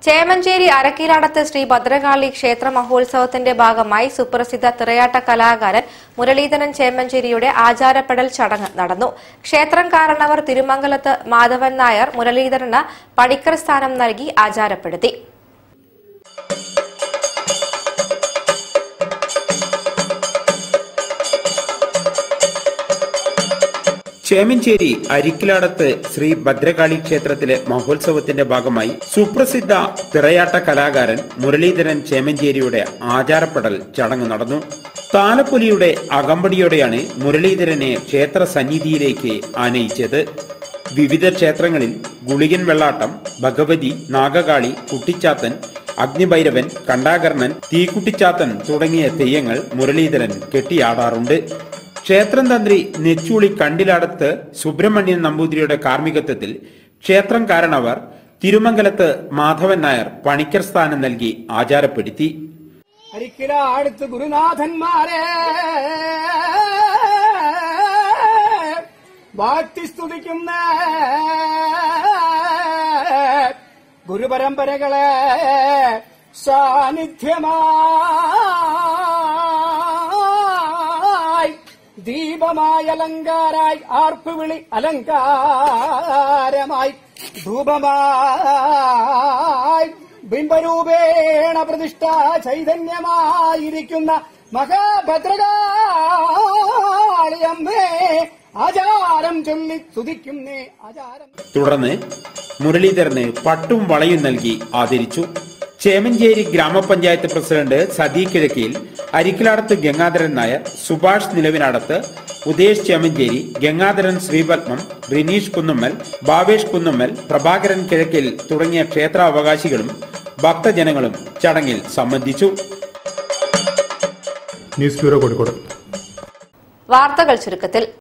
ചേമഞ്ചേരി അരക്കീലാടത്ത് ശ്രീ ഭദ്രകാളി ക്ഷേത്ര മഹോത്സവത്തിന്റെ ഭാഗമായി സുപ്രസിദ്ധ തിറയാട്ട കലാകാരൻ മുരളീധരൻ ചേമഞ്ചേരിയുടെ ആചാരപ്പെടൽ ചടങ്ങ് നടന്നു ക്ഷേത്രം കാരണവർ തിരുമംഗലത്ത് മാധവൻ നായർ മുരളീധരന് പണിക്കർ സ്ഥാനം നൽകി ആചാരപ്പെടുത്തി ചേമഞ്ചേരി അരിക്കിലാടത്ത് ശ്രീ ഭദ്രകാളി ക്ഷേത്രത്തിലെ മഹോത്സവത്തിന്റെ ഭാഗമായി സുപ്രസിദ്ധ തിറയാട്ട കലാകാരൻ മുരളീധരൻ ചേമഞ്ചേരിയുടെ ആചാരപ്പെടൽ ചടങ്ങ് നടന്നു താലപ്പൊലിയുടെ അകമ്പടിയോടെയാണ് മുരളീധരനെ ക്ഷേത്ര സന്നിധിയിലേക്ക് ആനയിച്ചത് വിവിധ ക്ഷേത്രങ്ങളിൽ ഗുളികൻ വെള്ളാട്ടം ഭഗവതി നാഗകാളി കുട്ടിച്ചാത്തൻ അഗ്നിഭൈരവൻ കണ്ടാകർണൻ തീക്കുട്ടിച്ചാത്തൻ തുടങ്ങിയ തെയ്യങ്ങൾ മുരളീധരൻ കെട്ടിയാടാറുണ്ട് ക്ഷേത്രം തന്ത്രി നെച്ചൂളി കണ്ടിലാടത്ത് സുബ്രഹ്മണ്യൻ നമ്പൂതിരിയുടെ കാർമ്മികത്വത്തിൽ ക്ഷേത്രം കാരണവർ തിരുമംഗലത്ത് മാധവൻ നായർ പണിക്കർ സ്ഥാനം നൽകി ആചാരപ്പെടുത്തി അരിക്കലാടുത്ത് ഗുരുനാഥന്മാരെ വാഴ്ത്തി സ്തുതിക്കുന്ന ഗുരുപരമ്പരകളെ സാന്നിധ്യമായി ദീപമായി അലങ്കാരായി ആർപ്പുവിളി അലങ്കാരമായി ധൂപമായി ബിംബരൂപേണ പ്രതിഷ്ഠ ചൈതന്യമായിരിക്കുന്ന മഹാഭദ്രകാളിയമ്മേ ആചാരം ചൊല്ലി സ്തുതിക്കുന്നേ ആചാരം തുടർന്ന് മുരളീധരന് പട്ടും വളയും നൽകി ആദരിച്ചു ചേമഞ്ചേരി ഗ്രാമപഞ്ചായത്ത് പ്രസിഡന്റ് സതീ കിഴക്കിയിൽ അരിക്കലാടത്ത് ഗംഗാധരൻ നായർ സുഭാഷ് നിലവിനടത്ത് ഉദേശ് ചേമഞ്ചേരി ഗംഗാധരൻ ശ്രീപത്മം റിനീഷ് കുന്നുമ്മൽ ഭാവേഷ് കുന്നുമ്മൽ പ്രഭാകരൻ കിഴക്കിൽ തുടങ്ങിയ ക്ഷേത്രാവകാശികളും ഭക്തജനങ്ങളും ചടങ്ങിൽ സംബന്ധിച്ചു ന്യൂസ് ബ്യൂറോ കോഴിക്കോട് വാർത്തകൾ ചുരുക്കത്തിൽ